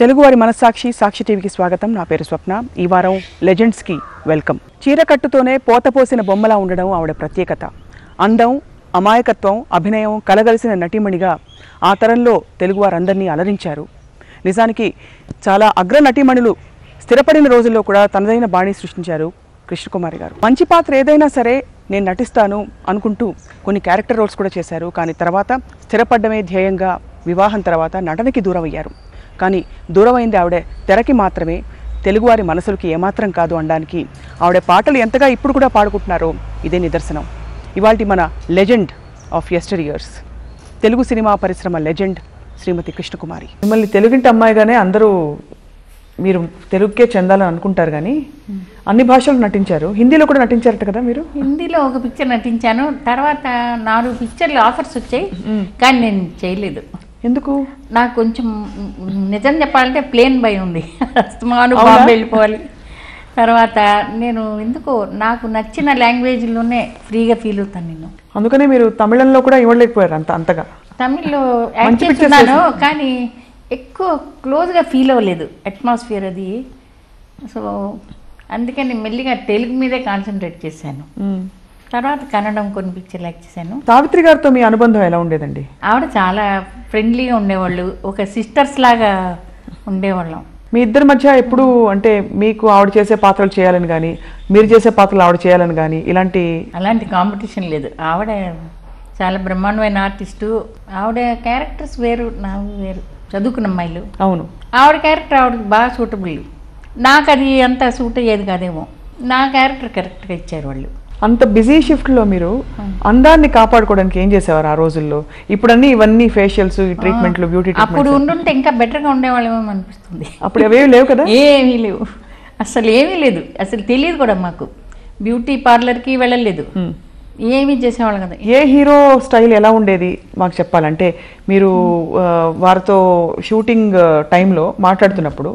తెలుగువారి మనస్సాక్షి సాక్షి టీవీకి స్వాగతం నా పేరు స్వప్న ఈ వారం లెజెండ్స్కి వెల్కమ్ చీరకట్టుతోనే పోతపోసిన బొమ్మలా ఉండడం ఆవిడ ప్రత్యేకత అందం అమాయకత్వం అభినయం కలగలిసిన నటీమణిగా ఆ తరంలో తెలుగువారందరినీ అలరించారు నిజానికి చాలా అగ్ర నటీమణులు స్థిరపడిన రోజుల్లో కూడా తనదైన బాణి సృష్టించారు కృష్ణకుమారి గారు మంచి పాత్ర ఏదైనా సరే నేను నటిస్తాను అనుకుంటూ కొన్ని క్యారెక్టర్ రోల్స్ కూడా చేశారు కానీ తర్వాత స్థిరపడ్డమే ధ్యేయంగా వివాహం తర్వాత నటనకి దూరం అయ్యారు కానీ దూరమైంది ఆవిడ తెరకి మాత్రమే తెలుగువారి మనసులకి ఏమాత్రం కాదు అనడానికి ఆవిడ పాటలు ఎంతగా ఇప్పుడు కూడా పాడుకుంటున్నారో ఇదే నిదర్శనం ఇవాల్టి మన legend of yester years Telugu సినిమా పరిశ్రమ లెజెండ్ శ్రీమతి కృష్ణకుమారి మిమ్మల్ని తెలుగింటి అమ్మాయిగానే అందరూ మీరు తెలుగుకే చెందాలని అనుకుంటారు కానీ అన్ని భాషలు నటించారు హిందీలో కూడా నటించారట కదా మీరు హిందీలో ఒక పిక్చర్ నటించాను తర్వాత నాలుగు పిక్చర్లు ఆఫర్స్ వచ్చాయి కానీ నేను చేయలేదు ఎందుకు నాకు కొంచెం నిజం చెప్పాలంటే ప్లేన్ భయం ఉంది అస్తమాను అవునా? బాంబే వెళ్ళిపోవాలి తర్వాత నేను ఎందుకో నాకు నచ్చిన లాంగ్వేజ్లోనే ఫ్రీగా ఫీల్ అవుతాను నేను అందుకనే మీరు తమిళంలో కూడా ఇవ్వలేకపోయారు అంత అంతగా తమిళ్లో మంచి యాక్ట్ pictures చేస్తున్నాను కానీ ఎక్కువ క్లోజ్గా ఫీల్ అవ్వలేదు అట్మాస్ఫియర్ అది సో అందుకని మెల్లిగా తెలుగు మీదే కాన్సన్ట్రేట్ చేశాను మ్మ్. తర్వాత కన్నడం కొన్ని పిక్చర్లు యాక్ట్ చేశాను సావిత్రి గారితో మీ అనుబంధం ఎలా ఉండేదండి ఆవిడ చాలా ఫ్రెండ్లీగా ఉండేవాళ్ళు ఒక సిస్టర్స్ లాగా ఉండేవాళ్ళం మీ ఇద్దరి మధ్య ఎప్పుడు అంటే మీకు ఆవిడ చేసే పాత్రలు చేయాలని కానీ మీరు చేసే పాత్రలు ఆవిడ చేయాలని కానీ ఇలాంటి అలాంటి కాంపిటీషన్ లేదు ఆవిడ చాలా బ్రహ్మాండమైన ఆర్టిస్టు ఆవిడ క్యారెక్టర్స్ వేరు నాకు వేరు చదువుకున్న అమ్మాయిలు అవును ఆవిడ క్యారెక్టర్ ఆవిడకి బాగా సూటబుల్ నాకు అది అంత సూట్ అయ్యేది కాదేమో నా క్యారెక్టర్ కరెక్ట్గా ఇచ్చారు వాళ్ళు అంత బిజీ షిఫ్ట్లో మీరు అందాన్ని కాపాడుకోవడానికి ఏం చేసేవారు ఆ రోజుల్లో ఇప్పుడు అన్ని ఇవన్నీ ఫేషియల్స్ ట్రీట్మెంట్లు బ్యూటీ అప్పుడు ట్రీట్మెంట్ ఉండుంటే ఇంకా బెటర్గా ఉండేవాళ్ళేమో అనిపిస్తుంది అప్పుడు అవేవి లేవు కదా ఏమీ లేవు అసలు ఏమీ లేదు అసలు తెలియదు కూడా మాకు బ్యూటీ పార్లర్కి వెళ్ళలేదు మ్మ్. ఏమీ చేసేవాళ్ళం కదా ఏ హీరో స్టైల్ ఎలా ఉండేది మాకు చెప్పాలంటే మీరు ఆ, వారితో షూటింగ్ టైంలో మాట్లాడుతున్నప్పుడు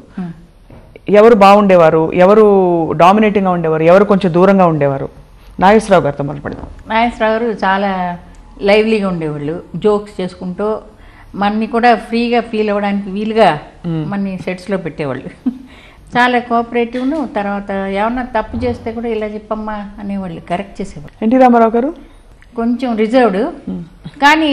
ఎవరు బాగుండేవారు ఎవరు డామినేటింగ్గా ఉండేవారు ఎవరు కొంచెం దూరంగా ఉండేవారు నాగేశ్వరరావు గారితో మొదలు పెడదాం నాగేశ్వరరావు గారు చాలా లైవ్లీగా ఉండేవాళ్ళు జోక్స్ చేసుకుంటూ మన్ని కూడా ఫ్రీగా ఫీల్ అవ్వడానికి వీలుగా మన్ని సెట్స్లో పెట్టేవాళ్ళు చాలా కోఆపరేటివ్ను తర్వాత ఏమన్నా తప్పు చేస్తే కూడా ఇలా చెప్పమ్మా అనేవాళ్ళు కరెక్ట్ చేసేవాళ్ళు ఎన్టీ రామారావు గారు కొంచెం రిజర్వ్డ్ కానీ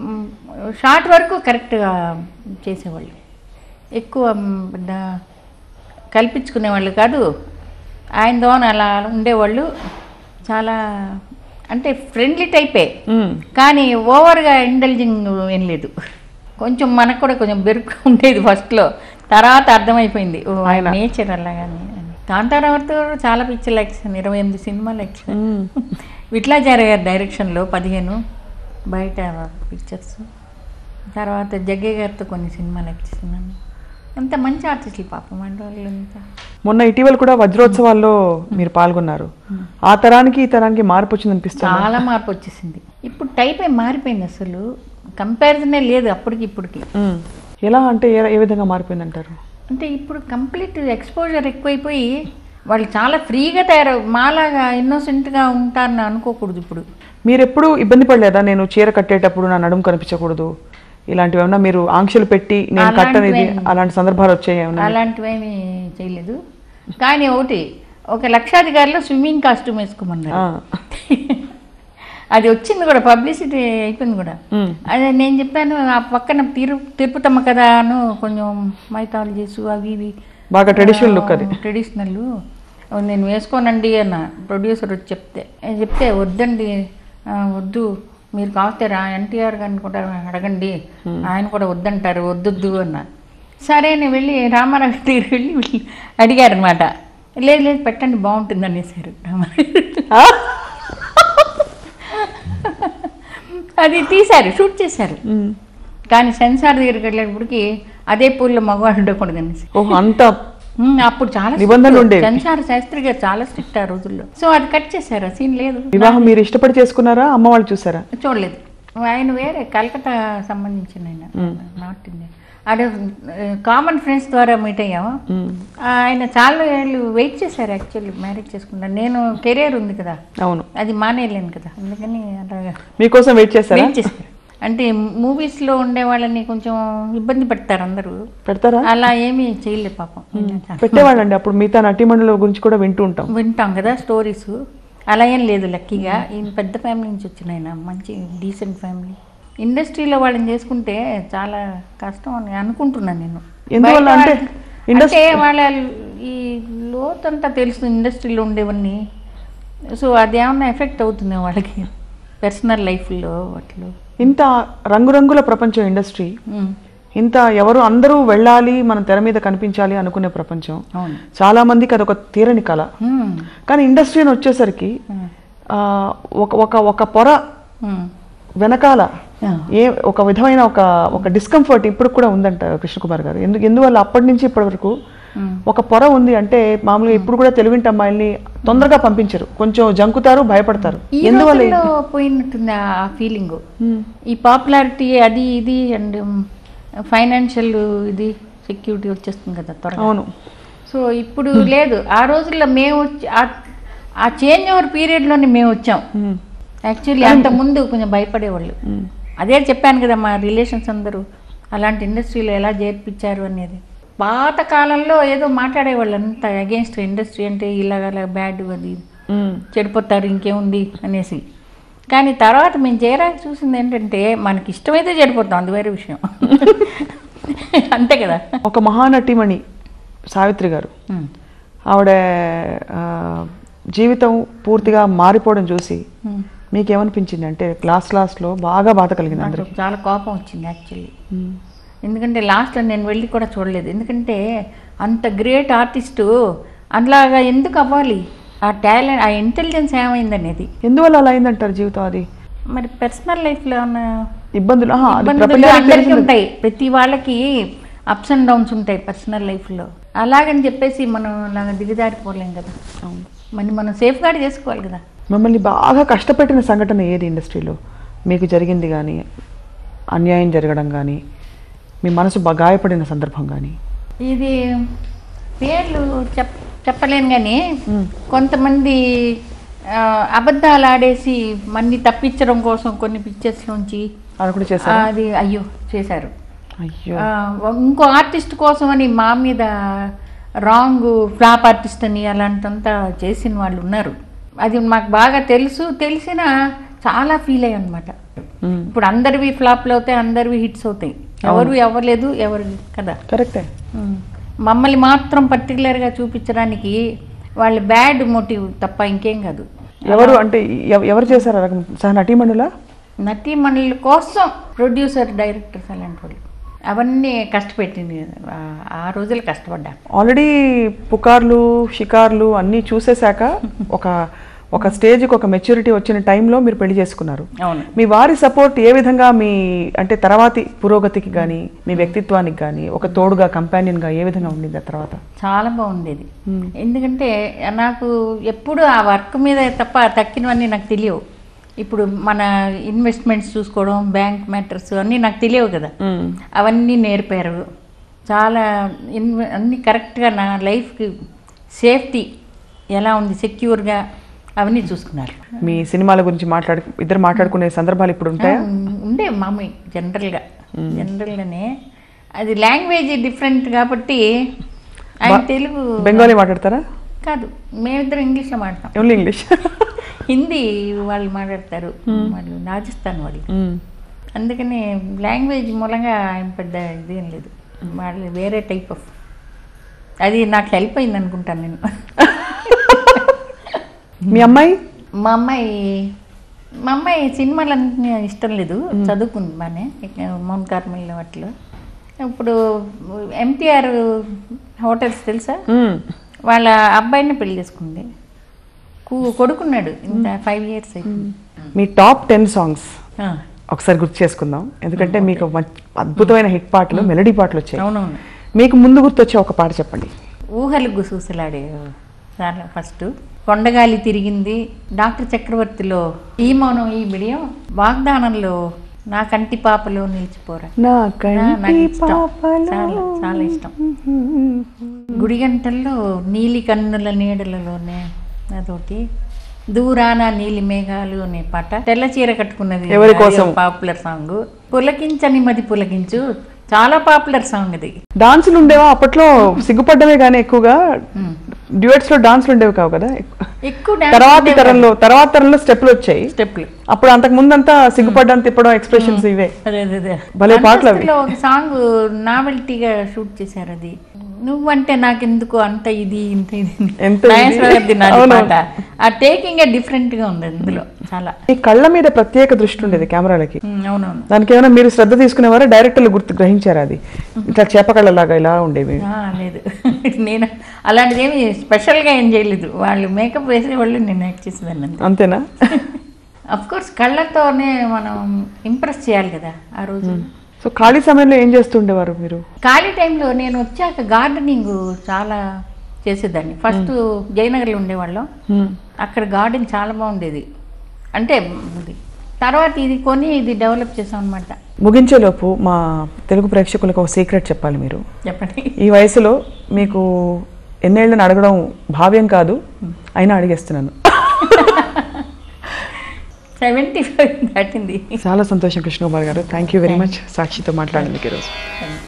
షార్ట్ వరకు కరెక్ట్గా చేసేవాళ్ళు ఎక్కువ మ్, పెద్ద కల్పించుకునేవాళ్ళు కాదు ఆయనతో అలా ఉండేవాళ్ళు చాలా అంటే ఫ్రెండ్లీ టైపే మ్మ్. కానీ ఓవర్గా ఇంటెలిజింగ్ ఏం లేదు కొంచెం మనకు కూడా కొంచెం బెరుకు ఉండేది ఫస్ట్లో తర్వాత అర్థమైపోయింది ఓ ఆయన నేచర్ అలాగాని అని. కాంతారావుతో కూడా చాలా పిక్చర్లు యాక్షన్ ఇరవై ఎనిమిది సినిమాలు యాక్షన్ మ్మ్. విట్లాచార్య గారి డైరెక్షన్లో పదిహేను బయట పిక్చర్స్ తర్వాత జగ్గయ్య గారితో కొన్ని సినిమాలు యాక్ట్ చేస్తున్నాను అంత మంచి ఆర్టిస్టులు పాపం మన వాళ్ళు అంతా మొన్న ఇటీవల కూడా వజ్రోత్సవాల్లో మీరు పాల్గొన్నారు ఆ తరానికి ఈ తరానికి మార్పు వచ్చింది అనిపిస్తుంది చాలా మార్పు వచ్చేసింది ఇప్పుడు టైప్ ఏ మారిపోయింది అసలు కంపారిజనే లేదు అప్పటికి ఇప్పటికి ఎలా అంటే ఏ ఏ విధంగా మారిపోయింది అంటారు అంటే ఇప్పుడు కంప్లీట్ ఎక్స్పోజర్ ఎక్కువైపోయి వాళ్ళు చాలా ఫ్రీగా తయారు మాలాగా ఇన్నోసెంట్గా ఉంటారని అనుకోకూడదు ఇప్పుడు మీరు ఎప్పుడు ఇబ్బంది పడలేదా నేను చీర కట్టేటప్పుడు నా నడుము కనిపించకూడదు ఇలాంటివి ఏమన్నా మీరు ఆంక్షలు పెట్టి నేను కట్టనిది అలాంటి సందర్భాలు వచ్చాయి ఏమన్నా అలాంటివేమీ చేయలేదు కానీ ఒకటి ఒక లక్షాధికారిలో స్విమ్మింగ్ కాస్ట్యూమ్ వేసుకోమన్నారు ఆ. అది వచ్చింది కూడా పబ్లిసిటీ అయిపోయింది కూడా మ్మ్. అదే నేను చెప్పాను ఆ పక్కన తిరు తిరుపతమ్మ కదా అను కొంచెం మైథాలజీస్ అవి ఇవి బాగా ట్రెడిషనల్ లుక్ అది ట్రెడిషనల్ నేను వేసుకోనండి అన్న ప్రొడ్యూసర్ వచ్చి చెప్తే నేను చెప్తే వద్దండి ఆ, వద్దు మీరు కావస్తే రా ఎన్టీఆర్ గారిని కూడా అడగండి ఆయన కూడా వద్దంటారు వద్దొద్దు అన్న సరే నేను వెళ్ళి రామారావు గారి దగ్గరికి వెళ్ళి వెళ్ళి అడిగారనమాట లేదు లేదు పెట్టండి బాగుంటుంది అనేసారు రామారావు ఆ? అది తీశారు షూట్ చేశారు మ్మ్. కానీ సెన్సార్ దగ్గరికి వెళ్ళేటప్పటికి అదే పూల్లో మగవాళ్ళు ఉండకూడదు అనేసి ఓహో అంత ఉమ్, అప్పుడు చాలా నిబంధనలు ఉండేవి. సెన్సార్ శాస్త్రి గారు చాలా స్ట్రిక్ట్ ఆ రోజుల్లో సో అది కట్ చేశారు సీన్ లేదు వివాహం మీరు ఇష్టపడి చేసుకున్నారా అమ్మ వాళ్ళు చూసారా చూడలేదు ఆయన వేరే కలకత్తా సంబంధించిన ఆయన నార్త్ ఇండియా అదే కామన్ ఫ్రెండ్స్ ద్వారా మీట్ అయ్యాము మ్మ్. ఆయన చాలా ఏళ్ళు వెయిట్ చేశారు యాక్చువల్లీ మ్యారేజ్ చేసుకుంటాను నేను కెరియర్ ఉంది కదా అవును అది మానేయలేను కదా అందుకని అలాగా మీకోసం వెయిట్ చేస్తారా వెయిట్ చేశారు అంటే మూవీస్లో ఉండే వాళ్ళని కొంచెం ఇబ్బంది పెడతారు అందరూ పెడతారా అలా ఏమీ చేయలేదు పాపం పెట్టేవాళ్ళండి అప్పుడు మిగతా నటీమణుల గురించి కూడా వింటూ ఉంటాం వింటాం కదా స్టోరీస్ అలా ఏం లేదు లక్కీగా ఈయన పెద్ద ఫ్యామిలీ నుంచి వచ్చిన ఆయన మంచి డీసెంట్ ఫ్యామిలీ ఇండస్ట్రీలో వాళ్ళని చేసుకుంటే చాలా కష్టం అని అనుకుంటున్నాను నేను ఎందువల్ల బయట అంటే వాళ్ళ- ఇండస్ట్రీ- అంటే వాళ్ళ ఈ లోతంతా తెలుసు ఇండస్ట్రీలో ఉండేవన్నీ సో అదేమన్నా ఎఫెక్ట్ అవుతుంది వాళ్ళకి పర్సనల్ లైఫ్లో వాటిలో ఇంత రంగురంగుల ప్రపంచం ఇండస్ట్రీ ఉమ్, ఇంత ఎవరు అందరూ వెళ్ళాలి మన తెర మీద కనిపించాలి అనుకునే ప్రపంచం అవును చాలా మందికి అదొక తీరని కళ ఉమ్, కానీ ఇండస్ట్రీ అని వచ్చేసరికి ఉమ్, ఆ, ఒక ఒక ఒక పొర ఉమ్. వెనకాల ఆ. ఏ ఒక విధమైన ఒక ఒక డిస్కంఫర్ట్ ఇప్పుడు కూడా ఉందంట కృష్ణకుమార్ గారు ఎందుకు ఎందువల్ల అప్పటి నుంచి ఇప్పటి వరకు ఉమ్. ఒక పొర ఉంది అంటే మామూలుగా ఇప్పుడు కూడా తెలుగుంటి అమ్మాయిల్ని తొందరగా పంపించరు కొంచెం జంకుతారు భయపడతారు ఈ ఎందువల్ల రోజుల్లో పోయినట్టుంది ఆ ఫీలింగ్ ఉమ్, ఈ పాపులారిటీ అది ఇది అండ్ ఫైనాన్షియల్ ఇది సెక్యూరిటీ వచ్చేస్తుంది కదా త్వరగా అవును సో ఇప్పుడు లేదు ఆ రోజుల్లో మేము వచ్చి ఆ- ఆ చేంజ్ ఓవర్ పీరియడ్లోనే మేము వచ్చాం ఉమ్, యాక్చువల్లీ అంత ముందు కొంచెం భయపడేవాళ్ళు ఉమ్. అదే చెప్పాను కదా మా రిలేషన్స్ అందరూ అలాంటి ఇండస్ట్రీలో ఎలా చేర్పించారు అనేది పాత కాలంలో ఏదో మాట్లాడేవాళ్ళు అంత అగేన్స్ట్ ఇండస్ట్రీ అంటే ఇలాగ బ్యాడ్ అది ఇది. ఉమ్, చెడిపోతారు ఇంకేముంది అనేసి కానీ తర్వాత మేము చేరాక చూసింది ఏంటంటే మనకి ఇష్టమైతే చెడిపోతాం అది వేరే విషయం అంతే కదా ఒక మహానటిమణి సావిత్రి గారు ఉమ్. ఆవిడ ఆ, జీవితం పూర్తిగా మారిపోవడం చూసి ఉమ్. మీకేమనిపించింది అంటే లాస్ట్ లాస్ట్లో బాగా బాధ కలిగింది నాకు అందరికి చాలా కోపం వచ్చింది యాక్చువల్లీ ఎందుకంటే లాస్ట్లో నేను వెళ్ళి కూడా చూడలేదు ఎందుకంటే అంత గ్రేట్ ఆర్టిస్టు అలాగా ఎందుకు అవ్వాలి ఆ టాలెంట్ ఆ ఇంటెలిజెన్స్ ఏమైందనేది ఎందువల్ల అలా అయిందంటారు జీవితం అది మరి పర్సనల్ లైఫ్లో ఉన్న ఇబ్బందులు ఆహా, అది ఇబ్బందులు ప్రపంచానికి అందరికీ తెలిసిందే. ఉంటాయి ప్రతి వాళ్ళకి అప్స్ అండ్ డౌన్స్ ఉంటాయి పర్సనల్ లైఫ్లో అలాగని చెప్పేసి మనం అలాగ దిగజారిపోలేం కదా అవును. మరి మనం సేఫ్ గార్డ్ చేసుకోవాలి కదా మిమ్మల్ని బాగా కష్టపెట్టిన సంఘటన ఏది ఇండస్ట్రీలో మీకు జరిగింది కానీ అన్యాయం జరగడం కానీ మీ మనసు బాగా గాయపడిన సందర్భం కానీ ఇది పేర్లు చెప్ చెప్పలేను కానీ కొంతమంది ఆ, అబద్ధాలు ఆడేసి మన్ని తప్పించడం కోసం కొన్ని పిక్చర్స్లోంచి అది కూడా చేశారు అది అయ్యో చేశారు అయ్యో ఆ, ఇంకో ఆర్టిస్ట్ కోసం అని మా మీద రాంగ్ ఫ్లాప్ ఆర్టిస్ట్ అని అలాంటంతా చేసిన వాళ్ళు ఉన్నారు అది మాకు బాగా తెలుసు తెలిసిన చాలా ఫీల్ అయ్యాం అనమాట ఉమ్, ఇప్పుడు అందరివి ఫ్లాప్లు అవుతాయి అందరివి హిట్స్ అవుతాయి ఎవరు అవ్వలేదు ఎవరు కదా కరెక్టే ఉమ్. మమ్మల్ని మాత్రం పర్టికులర్గా చూపించడానికి వాళ్ళ బ్యాడ్ మోటివ్ తప్ప ఇంకేం కాదు ఎవరు అంటే ఎవ- ఎవరు చేశారు ఆ రకం సహ నటీమణులా నటీమణుల కోసం ప్రొడ్యూసర్ డైరెక్టర్స్ అలాంటి వాళ్ళు అవన్నీ కష్టపెట్టింది ఆ- ఆ రోజులు కష్టపడ్డా ఆల్రెడీ పుకార్లు షికార్లు అన్నీ చూసేశాక ఒక ఒక స్టేజ్కి ఒక మెచ్యూరిటీ వచ్చిన టైంలో మీరు పెళ్లి చేసుకున్నారు అవును మీ వారి సపోర్ట్ ఏ విధంగా మీ అంటే తర్వాతి పురోగతికి కానీ మీ వ్యక్తిత్వానికి కానీ ఒక తోడుగా కంపానియన్గా ఏ విధంగా ఉండింది ఆ తర్వాత చాలా బాగుండేది ఎందుకంటే నాకు ఎప్పుడు ఆ వర్క్ మీద తప్ప తక్కినవన్నీ నాకు తెలియవు ఇప్పుడు మన ఇన్వెస్ట్మెంట్స్ చూసుకోవడం బ్యాంక్ మ్యాటర్స్ అన్నీ నాకు తెలియవు కదా అవన్నీ నేర్పారు చాలా ఇన్వ అన్నీ కరెక్ట్గా నా లైఫ్కి సేఫ్టీ ఎలా ఉంది సెక్యూర్గా అవన్నీ చూసుకున్నారు మీ సినిమాల గురించి మాట్లాడు ఇద్దరు మాట్లాడుకునే సందర్భాలు ఇప్పుడు ఉంటాయా ఉం- ఉండే మామూలు జనరల్గా జనరల్గానే అది లాంగ్వేజ్ డిఫరెంట్ కాబట్టి ఆయన తెలుగు బెంగాలీ మాట్లాడతారా కాదు మేమిద్దరం ఇంగ్లీష్లో మాట్లాడతాం ఓన్లీ ఇంగ్లీష్ హిందీ వాళ్ళు మాట్లాడతారు వాళ్ళు రాజస్థాన్ వాళ్ళు అందుకని లాంగ్వేజ్ మూలంగా ఆయన పెద్ద ఇదేం లేదు వాళ్ళు వేరే టైప్ ఆఫ్ అది నాకు హెల్ప్ అయింది అనుకుంటాను నేను మీ అమ్మాయి మా అమ్మాయి మా అమ్మాయి సినిమాలన్నీ ఇష్టం లేదు చదువుకుంది బాగానే మౌంట్ కార్మల్ వాటిలో ఇప్పుడు ఎంటీఆర్ హోటల్స్ తెలుసా మ్మ్. వాళ్ళ అబ్బాయిని పెళ్లి చేసుకుంది కు- కొడుకున్నాడు ఇంత ఫైవ్ ఇయర్స్ అయిపోయింది మీ టాప్ టెన్ సాంగ్స్ ఆ, ఒకసారి గుర్తు చేసుకుందాం ఎందుకంటే మీకు మంచి అద్భుతమైన హిట్ పాటలు మెలడీ పాటలు వచ్చాయి అవునవును మీకు ముందు గుర్తొచ్చే ఒక పాట చెప్పండి ఊహలు గుసూసలాడే చాలా ఫస్ట్ కొండగాలి తిరిగింది డాక్టర్ చక్రవర్తిలో ఈ మౌనం ఈ బిడియం వాగ్దానంలో నా కంటి పాపలో నిలిచిపోరా నా నా- నాకు కంటి ఇష్టం. పాపలో చాలా చాలా ఇష్టం గుడి గంటల్లో నీలి కన్నుల నీడలలోనే అదొకటి దూరాన నీలి మేఘాలు అనే పాట తెల్ల చీర కట్టుకున్నది ఎవరి కోసం? పాపులర్ సాంగ్ పులకించని మది పులకించు చాలా పాపులర్ సాంగ్ ఇది డాన్సులు ఉండేవా అప్పట్లో సిగ్గుపడ్డమే కానీ ఎక్కువగా డ్యూయట్స్ లో డాన్సులు ఉండేవి కావు కదా ఎక్కువ తర్వాతి తరంలో తర్వాత తరంలో స్టెప్లు వచ్చాయి స్టెప్లు అప్పుడు అంతకు ముందంతా సిగ్గుపడ్డం తిప్పడం ఎక్స్ప్రెషన్స్ ఇవే అదే అదే అదే భలే పాటలు అవి. అంతస్తులో ఒక సాంగ్ నావెల్టీగా షూట్ చేశారు అది నువ్వంటే నాకెందుకు అంత ఇది ఇంత ఇది ఎంత ఇది? నాగేశ్వరరావుది నాది అవును. పాట ఆ టేకింగ్ డిఫరెంట్ గా ఉంది అందులో చాలా ఈ కళ్ళ మీద ప్రత్యేక దృష్టి ఉండేది కెమెరాలకి ఉమ్, అవునవును దానికి ఏమైనా మీరు శ్రద్ధ తీసుకునేవారా డైరెక్టర్లు గుర్తు గ్రహించారా అది ఇట్లా చేపకళ్ళలాగా ఇలా ఉండేవి ఆ, లేదు నేను అలాంటిది ఏమి స్పెషల్గా ఏం చేయలేదు వాళ్ళు మేకప్ వేసేవాళ్ళు నేను యాక్ట్ చేసేదాన్ని అంతే అంతేనా అఫ్ కోర్స్ కళ్ళతోనే మనం ఇంప్రెస్ చేయాలి కదా ఆ రోజు సో ఖాళీ సమయంలో ఏం చేస్తుండేవారు మీరు ఖాళీ టైంలో నేను వచ్చాక గార్డెనింగ్ చాలా చేసేదాన్ని ఫస్ట్ జయనగర్లో ఉండేవాళ్ళం అక్కడ గార్డెన్ చాలా బాగుండేది అంటే ఇది తర్వాత ఇది కొని ఇది డెవలప్ చేసాం అనమాట ముగించేలోపు మా తెలుగు ప్రేక్షకులకు ఒక సీక్రెట్ చెప్పాలి మీరు చెప్పండి ఈ వయసులో మీకు ఎన్నేళ్ళని అడగడం భావ్యం కాదు అయినా అడిగేస్తున్నాను సెవెంటీ ఫైవ్ దాటింది చాలా సంతోషం Krishnakumar garu thank you very much సాక్షితో మాట్లాడేందుకు ఈరోజు